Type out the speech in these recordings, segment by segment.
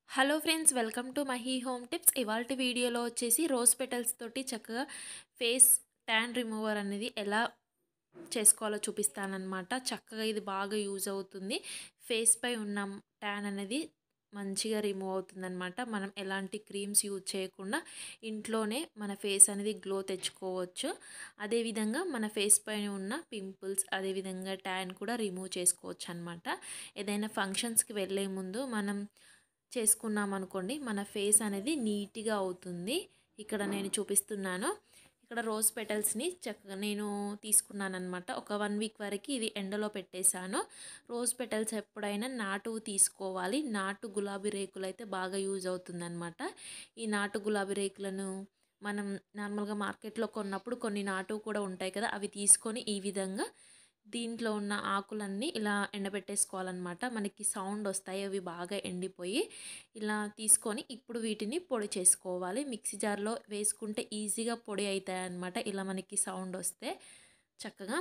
hello friends welcome to Mahi home tips ఇవాళ వీడియోలో వచ్చేసి రోజ్ పెటల్స్ తోటి చక్కగా ఫేస్ ట్యాన్ రిమూవర్ అనేది ఎలా చేసుకోవాలో చూపిస్తానమాట చక్కగా ఇది బాగా యూజ్ అవుతుంది ఫేస్ పై ఉన్న ట్యాన్ అనేది మంచిగా రిమూవ్ అవుతుందన్నమాట మనం ఎలాంటి క్రీమ్స్ యూజ్ చేయకుండా ఇంట్లోనే మన ఫేస్ అనేది గ్లో తెచ్చుకోవచ్చు అదేవిధంగా మన ఫేస్ పైన ఉన్న పింపుల్స్ అదేవిధంగా ట్యాన్ కూడా రిమూవ్ చేసుకోవచ్చు అనమాట ఏదైనా ఫంక్షన్స్కి వెళ్ళే ముందు మనం చేసుకున్నాం అనుకోండి మన ఫేస్ అనేది నీట్గా అవుతుంది ఇక్కడ నేను చూపిస్తున్నాను ఇక్కడ రోజ్ పెటల్స్ని చక్కగా నేను తీసుకున్నాను అనమాట ఒక వన్ వీక్ వరకు ఇది ఎండలో పెట్టేశాను రోజ్ పెటల్స్ ఎప్పుడైనా నాటు తీసుకోవాలి నాటు గులాబీ రేకులు అయితే బాగా యూజ్ అవుతుందన్నమాట ఈ నాటు గులాబీ రేకులను మనం నార్మల్గా మార్కెట్లో కొన్నప్పుడు కొన్ని నాటు కూడా ఉంటాయి కదా అవి తీసుకొని ఈ విధంగా దీంట్లో ఉన్న ఆకులన్నీ ఇలా ఎండబెట్టేసుకోవాలన్నమాట మనకి సౌండ్ వస్తాయి అవి బాగా ఎండిపోయి ఇలా తీసుకొని ఇప్పుడు వీటిని పొడి చేసుకోవాలి మిక్సీ జార్లో వేసుకుంటే ఈజీగా పొడి అవుతాయి అన్నమాట ఇలా మనకి సౌండ్ వస్తే చక్కగా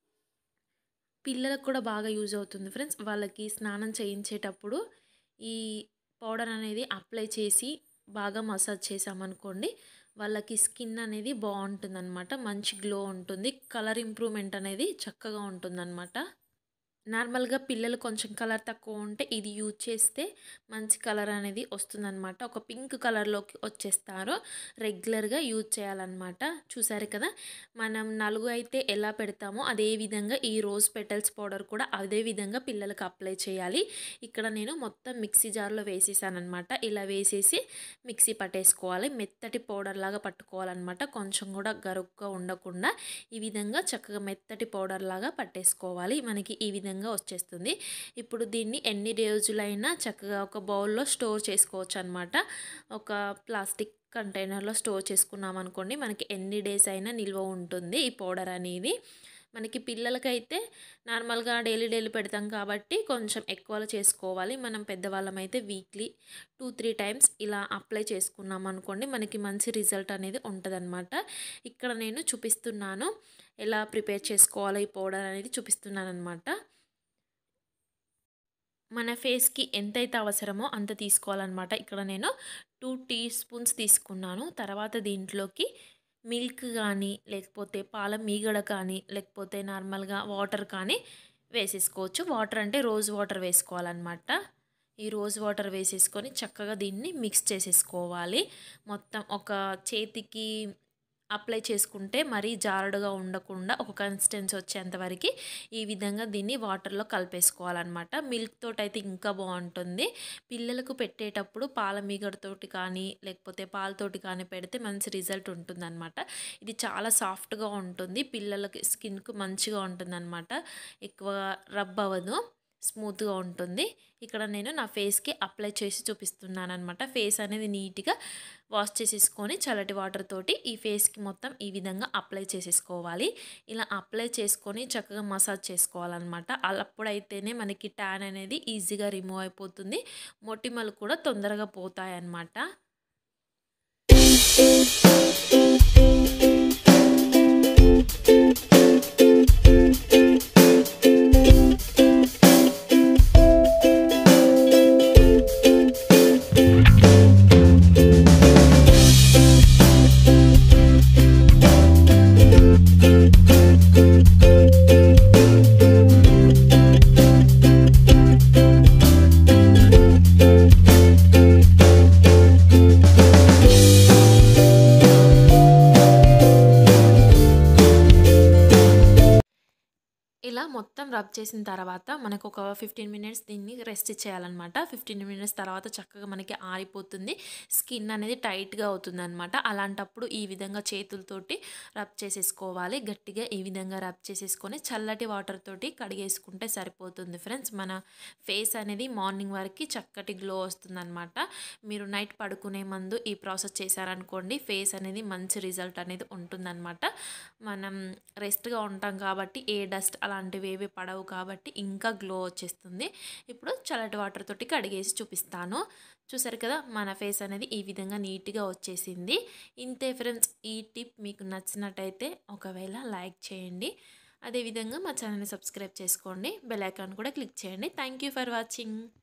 పిల్లలకు కూడా బాగా యూజ్ అవుతుంది ఫ్రెండ్స్ వాళ్ళకి స్నానం చేయించేటప్పుడు ఈ పౌడర్ అనేది అప్లై చేసి బాగా మసాజ్ చేసామనుకోండి వాళ్ళకి స్కిన్ అనేది బాగుంటుందన్నమాట మంచి గ్లో ఉంటుంది కలర్ ఇంప్రూవ్మెంట్ అనేది చక్కగా ఉంటుందన్నమాట నార్మల్గా పిల్లలు కొంచెం కలర్ తక్కువ ఉంటే ఇది యూజ్ చేస్తే మంచి కలర్ అనేది వస్తుందన్నమాట ఒక పింక్ కలర్లోకి వచ్చేస్తారు రెగ్యులర్గా యూజ్ చేయాలన్నమాట చూసారు కదా మనం నలుగు అయితే ఎలా పెడతామో అదే విధంగా ఈ రోజ్ పెటల్స్ పౌడర్ కూడా అదే విధంగా పిల్లలకు అప్లై చేయాలి ఇక్కడ నేను మొత్తం మిక్సీ జార్లో వేసేసానమాట ఇలా వేసేసి మిక్సీ పట్టేసుకోవాలి మెత్తటి పౌడర్ లాగా పట్టుకోవాలన్నమాట కొంచెం కూడా గరుగ్గా ఉండకుండా ఈ విధంగా చక్కగా మెత్తటి పౌడర్ లాగా పట్టేసుకోవాలి మనకి ఈ విధంగా విధంగా వచ్చేస్తుంది ఇప్పుడు దీన్ని ఎన్ని రోజులైనా చక్కగా ఒక బౌల్లో స్టోర్ చేసుకోవచ్చు అనమాట ఒక ప్లాస్టిక్ కంటైనర్లో స్టోర్ చేసుకున్నాం అనుకోండి మనకి ఎన్ని డేస్ అయినా నిల్వ ఉంటుంది ఈ పౌడర్ అనేది మనకి పిల్లలకైతే నార్మల్గా డైలీ డైలీ పెడతాం కాబట్టి కొంచెం ఎక్కువలో చేసుకోవాలి మనం పెద్దవాళ్ళం అయితే వీక్లీ టూ త్రీ టైమ్స్ ఇలా అప్లై చేసుకున్నాం అనుకోండి మనకి మంచి రిజల్ట్ అనేది ఉంటుందన్నమాట ఇక్కడ నేను చూపిస్తున్నాను ఎలా ప్రిపేర్ చేసుకోవాలో ఈ పౌడర్ అనేది చూపిస్తున్నాను అనమాట మన ఫేస్కి ఎంతైతే అవసరమో అంత తీసుకోవాలన్నమాట ఇక్కడ నేను టూ టీ స్పూన్స్ తీసుకున్నాను తర్వాత దీంట్లోకి మిల్క్ కానీ లేకపోతే పాల మీగడ కానీ లేకపోతే నార్మల్గా వాటర్ కానీ వేసేసుకోవచ్చు వాటర్ అంటే రోజ్ వాటర్ వేసుకోవాలన్నమాట ఈ రోజ్ వాటర్ వేసేసుకొని చక్కగా దీన్ని మిక్స్ చేసేసుకోవాలి మొత్తం ఒక చేతికి అప్లై చేసుకుంటే మరీ జారుడుగా ఉండకుండా ఒక కన్సిస్టెన్సీ వచ్చేంతవరకు ఈ విధంగా దీన్ని వాటర్లో కలిపేసుకోవాలన్నమాట మిల్క్ తోటి అయితే ఇంకా బాగుంటుంది పిల్లలకు పెట్టేటప్పుడు పాల మీగడతోటి కానీ లేకపోతే పాలతోటి కానీ పెడితే మంచి రిజల్ట్ ఉంటుందన్నమాట ఇది చాలా సాఫ్ట్గా ఉంటుంది పిల్లలకి స్కిన్కు మంచిగా ఉంటుందన్నమాట ఎక్కువ రబ్ అవ్వదు స్మూత్గా ఉంటుంది ఇక్కడ నేను నా ఫేస్కి అప్లై చేసి చూపిస్తున్నాను అనమాట ఫేస్ అనేది నీట్గా వాష్ చేసేసుకొని చల్లటి వాటర్ తోటి ఈ ఫేస్కి మొత్తం ఈ విధంగా అప్లై చేసేసుకోవాలి ఇలా అప్లై చేసుకొని చక్కగా మసాజ్ చేసుకోవాలన్నమాట అప్పుడైతేనే మనకి ట్యాన్ అనేది ఈజీగా రిమూవ్ అయిపోతుంది మొటిమలు కూడా తొందరగా పోతాయి అన్నమాట ఇలా మొత్తం రబ్ చేసిన తర్వాత మనకు ఒక ఫిఫ్టీన్ మినిట్స్ దీన్ని రెస్ట్ ఇచ్చేయాలన్నమాట ఫిఫ్టీన్ మినిట్స్ తర్వాత చక్కగా మనకి ఆరిపోతుంది స్కిన్ అనేది టైట్గా అవుతుంది అనమాట అలాంటప్పుడు ఈ విధంగా చేతులతోటి రబ్ చేసేసుకోవాలి గట్టిగా ఈ విధంగా రబ్ చేసేసుకొని చల్లటి వాటర్ తోటి కడిగేసుకుంటే సరిపోతుంది ఫ్రెండ్స్ మన ఫేస్ అనేది మార్నింగ్ వరకు చక్కటి గ్లో వస్తుందన్నమాట మీరు నైట్ పడుకునే ముందు ఈ ప్రాసెస్ చేశారనుకోండి ఫేస్ అనేది మంచి రిజల్ట్ అనేది ఉంటుందన్నమాట మనం రెస్ట్గా ఉంటాం కాబట్టి ఏ డస్ట్ అలాంటివి ఏవి పడవు కాబట్టి ఇంకా గ్లో వచ్చేస్తుంది ఇప్పుడు చల్లటి వాటర్ తోటి కడిగేసి చూపిస్తాను చూసారు కదా మన ఫేస్ అనేది ఈ విధంగా నీట్గా వచ్చేసింది ఇంతే ఫ్రెండ్స్ ఈ టిప్ మీకు నచ్చినట్టయితే ఒకవేళ లైక్ చేయండి అదేవిధంగా మా ఛానల్ని సబ్స్క్రైబ్ చేసుకోండి బెల్ ఐకాన్ కూడా క్లిక్ చేయండి థ్యాంక్ యూ ఫర్ వాచింగ్